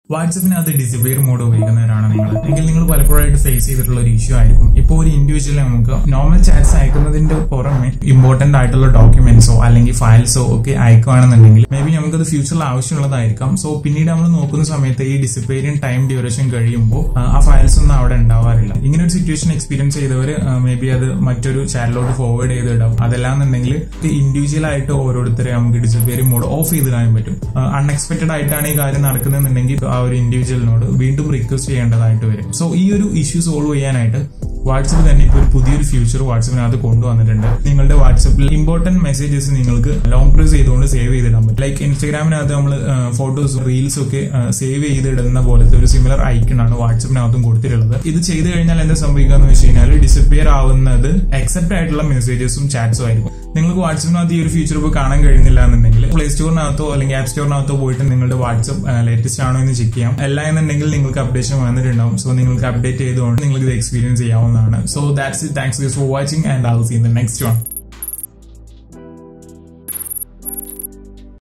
വാട്സപ്പിനകത്ത് ഡിസിപ്പിയർ mode ഉപയോഗിക്കുന്നവരാണ് നിങ്ങൾ എങ്കിൽ നിങ്ങൾ പലപ്പോഴായിട്ട് ഫേസ് ചെയ്തിട്ടുള്ള ഒരു ഇഷ്യൂ ആയിരിക്കും ഇപ്പോൾ ഒരു ഇൻഡിവിജ്വൽ നമുക്ക് നോർമൽ ചാറ്റ്സ് അയക്കുന്നതിന്റെ പുറമെ ഇമ്പോർട്ടന്റ് ആയിട്ടുള്ള ഡോക്യുമെന്റ്സോ അല്ലെങ്കിൽ ഫയൽസോ ഒക്കെ അയക്കുകയാണെന്നുണ്ടെങ്കിൽ മേ ബി നമുക്കത് ഫ്യൂച്ചറിൽ ആവശ്യമുള്ളതായിരിക്കാം സോ പിന്നീട് നമ്മൾ നോക്കുന്ന സമയത്ത് ഈ ഡിസിപ്പേരിയൻ ടൈം ഡ്യൂറേഷൻ കഴിയുമ്പോൾ ആ ഫയൽസ് ഒന്നും അവിടെ ഉണ്ടാവാറില്ല ഇങ്ങനെ ഒരു സിറ്റുവേഷൻ എക്സ്പീരിയൻസ് ചെയ്തവർ മേ ബി അത് മറ്റൊരു ചാറ്റിലോട്ട് ഫോർവേഡ് ചെയ്തിടാം അതല്ലാന്നുണ്ടെങ്കിൽ ഇൻഡിവിജ്വൽ ആയിട്ട് ഓരോരുത്തരെ നമുക്ക് ഡിസിപ്പേരി മോഡ് ഓഫ് ചെയ്തിടാൻ പറ്റും അൺഎക്സ്പെക്ടഡ് ആയിട്ടാണ് ഈ കാര്യം നടക്കുന്നുണ്ടെങ്കിൽ ആ ഒരു ഇൻഡിവിജ്വലിനോട് വീണ്ടും റിക്വസ്റ്റ് ചെയ്യേണ്ടതായിട്ട് വരും സോ ഈ ഒരു ഇഷ്യൂ സോൾവ് ചെയ്യാനായിട്ട് വാട്സപ്പ് തന്നെ ഇപ്പോൾ ഒരു പുതിയൊരു ഫ്യൂച്ചർ വാട്സപ്പിനകത്ത് കൊണ്ടുവന്നിട്ടുണ്ട് നിങ്ങളുടെ വാട്സപ്പിൽ ഇമ്പോർട്ടന്റ് മെസ്സേജസ് നിങ്ങൾക്ക് ലോങ് പ്രസ് ചെയ്തുകൊണ്ട് സേവ് ചെയ്തിടാൻ പറ്റും ലൈക്ക് ഇൻസ്റ്റാഗ്രാമിനകത്ത് നമ്മൾ ഫോട്ടോസും റീൽസും ഒക്കെ സേവ് ചെയ്തിടുന്ന പോലത്തെ ഒരു സിമിലർ ഐക്കൺ ആണ് വാട്സപ്പിനകത്തും കൊടുത്തിട്ടുള്ളത് ഇത് ചെയ്തു കഴിഞ്ഞാൽ എന്താ സംഭവിക്കുക എന്ന് വെച്ച് കഴിഞ്ഞാൽ ഡിസപ്പിയർ ആവുന്നത് അക്സെപ്റ്റ് ആയിട്ടുള്ള മെസ്സേജസും ചാറ്റ്സും ആയിരിക്കും നിങ്ങൾക്ക് വാട്സപ്പിനകത്ത് ഈ ഒരു ഫീച്ചർ ഇപ്പോൾ കാണാൻ കഴിയുന്നില്ല എന്നുണ്ടെങ്കിൽ പ്ലേ സ്റ്റോറിനകത്തോ അല്ലെങ്കിൽ ആപ്പ് സ്റ്റോറിനകത്തോ പോയിട്ട് നിങ്ങളുടെ വാട്സപ്പ് ലേറ്റസ്റ്റ് ആണോ എന്ന് ചെക്ക് ചെയ്യാം അല്ല എന്നുണ്ടെങ്കിൽ നിങ്ങൾക്ക് അപ്ഡേഷൻ വന്നിട്ടുണ്ടാവും സോ നിങ്ങൾക്ക് അപ്ഡേറ്റ് ചെയ്തുകൊണ്ട് നിങ്ങൾക്ക് ഇത് എക്സ്പീരിയൻസ് ചെയ്യാവുന്നതാണ് so that's it thanks for watching and I will see in the next one